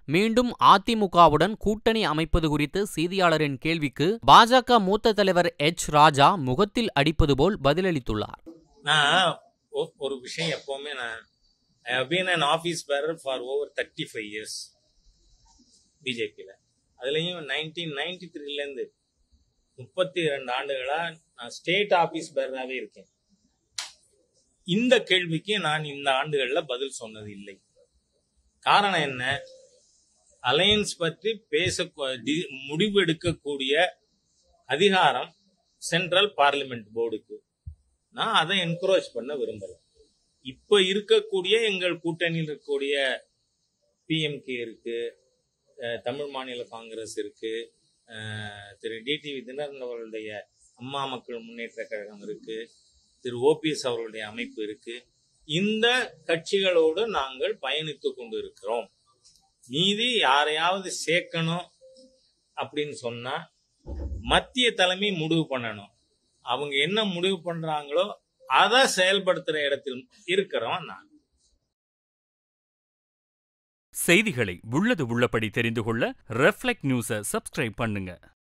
மீண்டும் அதிமுகவுடன் கூட்டணி அமைப்பது குறித்து செய்தியாளரின் கேள்விக்கு பாஜக மூத்த தலைவர் எச் ராஜா முகத்தில் அடிப்பது போல் பதிலளித்துள்ளார் நான் ஒ- ஒரு விஷயம் எப்பவுமே நான் I have been an office bearer for over thirty five years பிஜேபியில் அதுலேயும் நைன்டீன் நைன்டி த்ரீலேருந்து முப்பத்தி இரண்டு ஆண்டுகளா நான் ஸ்டேட் ஆஃபீஸ் பேரராகவே இருக்கேன் இந்த கேள்விக்கு நான் இந்த ஆண்டுகளில் பதில் சொன்னது இல்லை காரணம் என்ன அலையன்ஸ் பற்றி பேச டி- முடிவு எடுக்கக்கூடிய அதிகாரம் சென்ட்ரல் பார்லிமெண்ட் போர்டுக்கு நான் அதை என்கரேஜ் பண்ண விரும்பல இப்ப இருக்கக்கூடிய எங்கள் கூட்டணியில் இருக்கக்கூடிய பிஎம்கே இருக்கு அஹ் தமிழ் மாநில காங்கிரஸ் இருக்கு அஹ் திரு டிடிவி தினகரன் அவர்களுடைய அம்மா மக்கள் முன்னேற்ற கழகம் இருக்கு திரு ஓபிஎஸ் அவர்களுடைய அமைப்பு இருக்கு இந்த கட்சிகளோடு நாங்கள் பயணித்துக் கொண்டு இருக்கிறோம் மீதி யாரையாவது சேர்க்கணும் அப்படின்னு சொன்னா மத்திய தலைமை முடிவு பண்ணணும் அவங்க என்ன முடிவு பண்றாங்களோ அதை செயல்படுத்துற இடத்தில் இருக்கிறோம் நான் செய்திகளை உள்ளது உள்ளபடி தெரிந்து கொள்ள ரெஃப்ளெக்ட் நியூஸை சப்ஸ்கிரைப் பண்ணுங்க